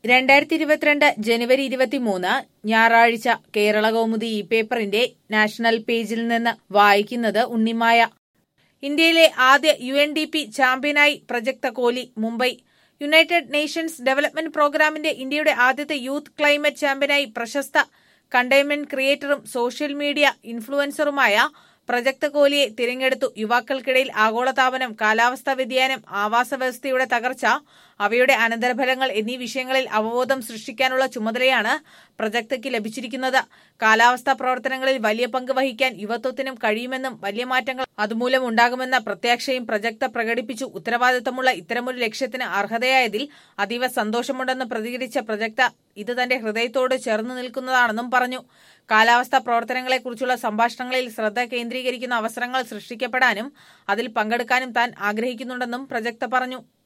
രണ്ടായിരത്തി ഇരുപത്തിരണ്ട് ജനുവരി ഇരുപത്തിമൂന്ന് ഞായറാഴ്ച കേരള കൗമുദി ഈ പേപ്പറിന്റെ നാഷണൽ പേജിൽ നിന്ന് വായിക്കുന്നത് ഉണ്ണിമായ ഇന്ത്യയിലെ ആദ്യ യു എൻ ഡി പി ചാമ്പ്യനായി Prajakta Koli Mumbai united nations development പ്രോഗ്രാമിന്റെ ഇന്ത്യയുടെ ആദ്യത്തെ യൂത്ത് ക്ലൈമറ്റ് ചാമ്പ്യനായി പ്രശസ്ത കണ്ടെയ്ൻമെന്റ് ക്രിയേറ്ററും സോഷ്യൽ മീഡിയ ഇൻഫ്ലുവൻസറുമായ പ്രജക്ത കോഹ്ലിയെ തിരഞ്ഞെടുത്തു യുവാക്കൾക്കിടയിൽ ആഗോളതാപനം കാലാവസ്ഥാ വ്യതിയാനം ആവാസ വ്യവസ്ഥയുടെ തകർച്ച അവയുടെ അനന്തരഫലങ്ങൾ എന്നീ വിഷയങ്ങളിൽ അവബോധം സൃഷ്ടിക്കാനുള്ള ചുമതലയാണ് പ്രജക്തയ്ക്ക് ലഭിച്ചിരിക്കുന്നത് കാലാവസ്ഥാ പ്രവർത്തനങ്ങളിൽ വലിയ പങ്ക് വഹിക്കാൻ യുവത്വത്തിനും കഴിയുമെന്നും വലിയ മാറ്റങ്ങൾ അതുമൂലം ഉണ്ടാകുമെന്ന പ്രത്യാശയും പ്രജക്ത പ്രകടിപ്പിച്ചു ഉത്തരവാദിത്തമുള്ള ഇത്തരമൊരു ലക്ഷ്യത്തിന് അർഹതയായതിൽ അതീവ സന്തോഷമുണ്ടെന്ന് പ്രതികരിച്ച പ്രജക്ത ഇത് തന്റെ ഹൃദയത്തോട് ചേർന്ന് നിൽക്കുന്നതാണെന്നും പറഞ്ഞു കാലാവസ്ഥാ പ്രവർത്തനങ്ങളെക്കുറിച്ചുള്ള സംഭാഷണങ്ങളിൽ ശ്രദ്ധ കേന്ദ്രീകരിക്കുന്ന അവസരങ്ങൾ സൃഷ്ടിക്കപ്പെടാനും അതിൽ പങ്കെടുക്കാനും താൻ ആഗ്രഹിക്കുന്നുണ്ടെന്നും പ്രജക്ത പറഞ്ഞു